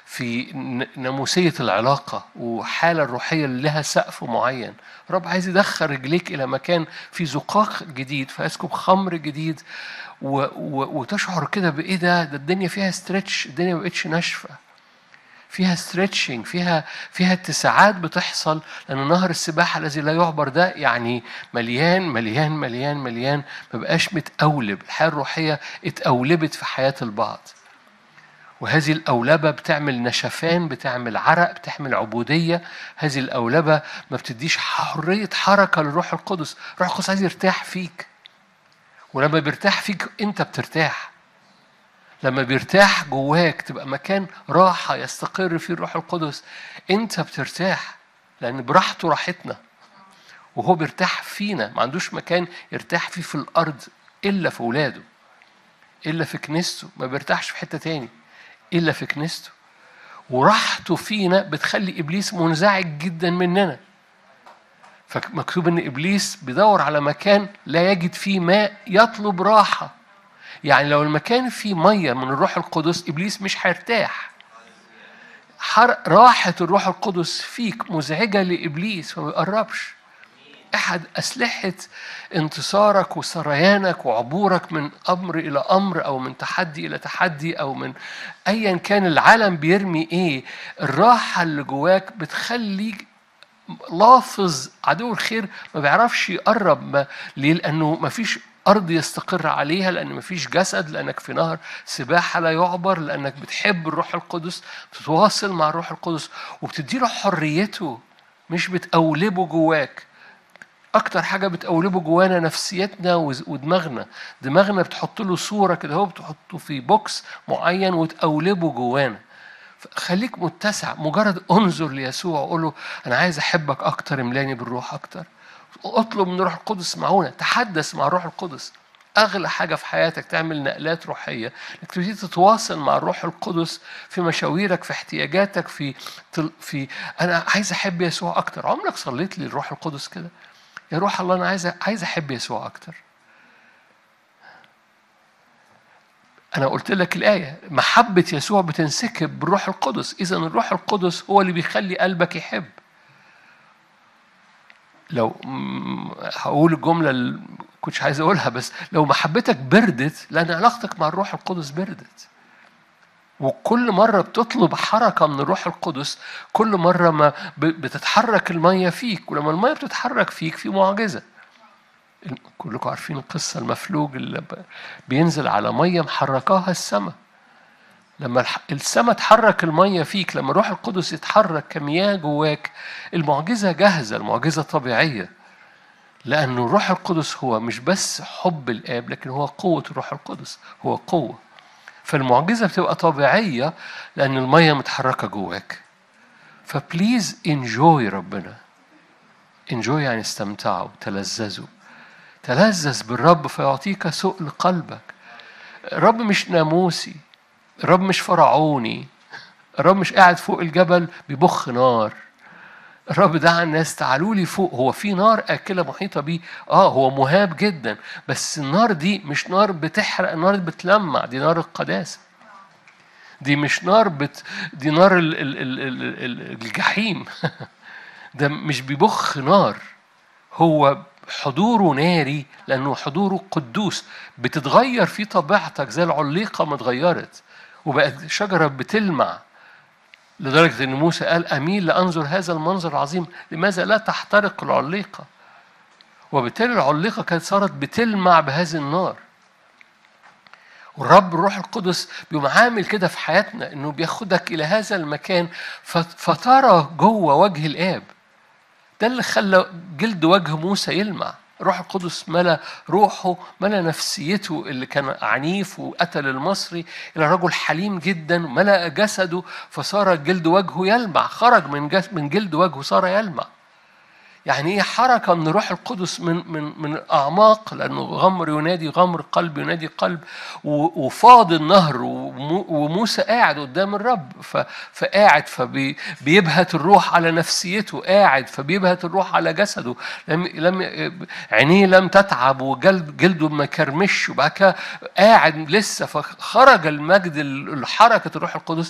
في ناموسية العلاقة وحالة الروحية اللي لها سقف معين رب عايز يدخل رجليك إلى مكان في زقاق جديد فيسكب خمر جديد و... و... وتشعر كده بإيه ده ده الدنيا فيها ستريتش الدنيا ما بقتش ناشفة فيها ستريتشنج فيها فيها اتساعات بتحصل لان نهر السباحه الذي لا يعبر ده يعني مليان مليان مليان مليان ما بقاش متقولب الحياه الروحيه اتقولبت في حياه البعض وهذه الأولبة بتعمل نشفان بتعمل عرق بتعمل عبودية هذه الأولبة ما بتديش حرية حركة للروح القدس الروح القدس عايز يرتاح فيك ولما بيرتاح فيك أنت بترتاح لما بيرتاح جواك تبقى مكان راحة يستقر فيه الروح القدس أنت بترتاح لأن براحته راحتنا وهو بيرتاح فينا ما عندوش مكان يرتاح فيه في الأرض إلا في ولاده إلا في كنيسته ما بيرتاحش في حتة تاني إلا في كنيسته وراحته فينا بتخلي إبليس منزعج جدا مننا فمكتوب إن إبليس بيدور على مكان لا يجد فيه ماء يطلب راحة يعني لو المكان فيه مية من الروح القدس إبليس مش هيرتاح راحة الروح القدس فيك مزعجة لإبليس فما بيقربش أحد أسلحة انتصارك وسريانك وعبورك من أمر إلى أمر أو من تحدي إلى تحدي أو من أيا كان العالم بيرمي إيه الراحة اللي جواك بتخليك لافظ عدو الخير ما بيعرفش يقرب ما ليه لأنه ما فيش أرض يستقر عليها لأن مفيش جسد لأنك في نهر سباحة لا يعبر لأنك بتحب الروح القدس بتتواصل مع الروح القدس وبتديله حريته مش بتقولبه جواك أكتر حاجة بتقولبه جوانا نفسيتنا ودماغنا دماغنا بتحط له صورة كده هو بتحطه في بوكس معين وتقولبه جوانا خليك متسع مجرد انظر ليسوع وقول له أنا عايز أحبك أكتر املاني بالروح أكتر اطلب من الروح القدس معونة تحدث مع الروح القدس أغلى حاجة في حياتك تعمل نقلات روحية إنك تبتدي تتواصل مع الروح القدس في مشاويرك في احتياجاتك في في أنا عايز أحب يسوع أكتر عمرك صليت للروح القدس كده يا روح الله أنا عايز عايز أحب يسوع أكتر أنا قلت لك الآية محبة يسوع بتنسكب بالروح القدس إذا الروح القدس هو اللي بيخلي قلبك يحب لو هقول الجملة اللي كنتش عايز أقولها بس لو محبتك بردت لأن علاقتك مع الروح القدس بردت وكل مرة بتطلب حركة من الروح القدس كل مرة ما بتتحرك المية فيك ولما المية بتتحرك فيك في معجزة كلكم عارفين القصة المفلوج اللي بينزل على مية محركاها السماء لما السماء تحرك المية فيك لما الروح القدس يتحرك كمياه جواك المعجزة جاهزة المعجزة طبيعية لأن الروح القدس هو مش بس حب الآب لكن هو قوة الروح القدس هو قوة فالمعجزة بتبقى طبيعية لأن المية متحركة جواك فبليز انجوي ربنا انجوي يعني استمتعوا تلذذوا تلذذ بالرب فيعطيك سؤل قلبك الرب مش ناموسي الرب مش فرعوني الرب مش قاعد فوق الجبل بيبخ نار الرب دعا الناس تعالوا لي فوق هو في نار آكلة محيطة بيه اه هو مهاب جدا بس النار دي مش نار بتحرق نار بتلمع دي نار القداسة دي مش نار بت دي نار ال... ال... ال... ال... الجحيم ده مش بيبخ نار هو حضوره ناري لأنه حضوره قدوس بتتغير في طبيعتك زي العليقة ما اتغيرت وبقت شجرة بتلمع لدرجة أن موسى قال أميل لأنظر هذا المنظر العظيم لماذا لا تحترق العليقة وبالتالي العليقة كانت صارت بتلمع بهذه النار والرب الروح القدس بيقوم عامل كده في حياتنا انه بياخدك الى هذا المكان فترى جوه وجه الاب ده اللي خلى جلد وجه موسى يلمع الروح القدس ملا روحه ملا نفسيته اللي كان عنيف وقتل المصري الى رجل حليم جدا ملا جسده فصار جلد وجهه يلمع خرج من من جلد وجهه صار يلمع يعني ايه حركة من الروح القدس من من من الأعماق لأنه غمر ينادي غمر قلب ينادي قلب وفاض النهر وموسى قاعد قدام الرب فقاعد فبيبهت الروح على نفسيته قاعد فبيبهت الروح على جسده لم لم عينيه لم تتعب وجلد جلده ما كرمش وبعد كده قاعد لسه فخرج المجد حركة الروح القدس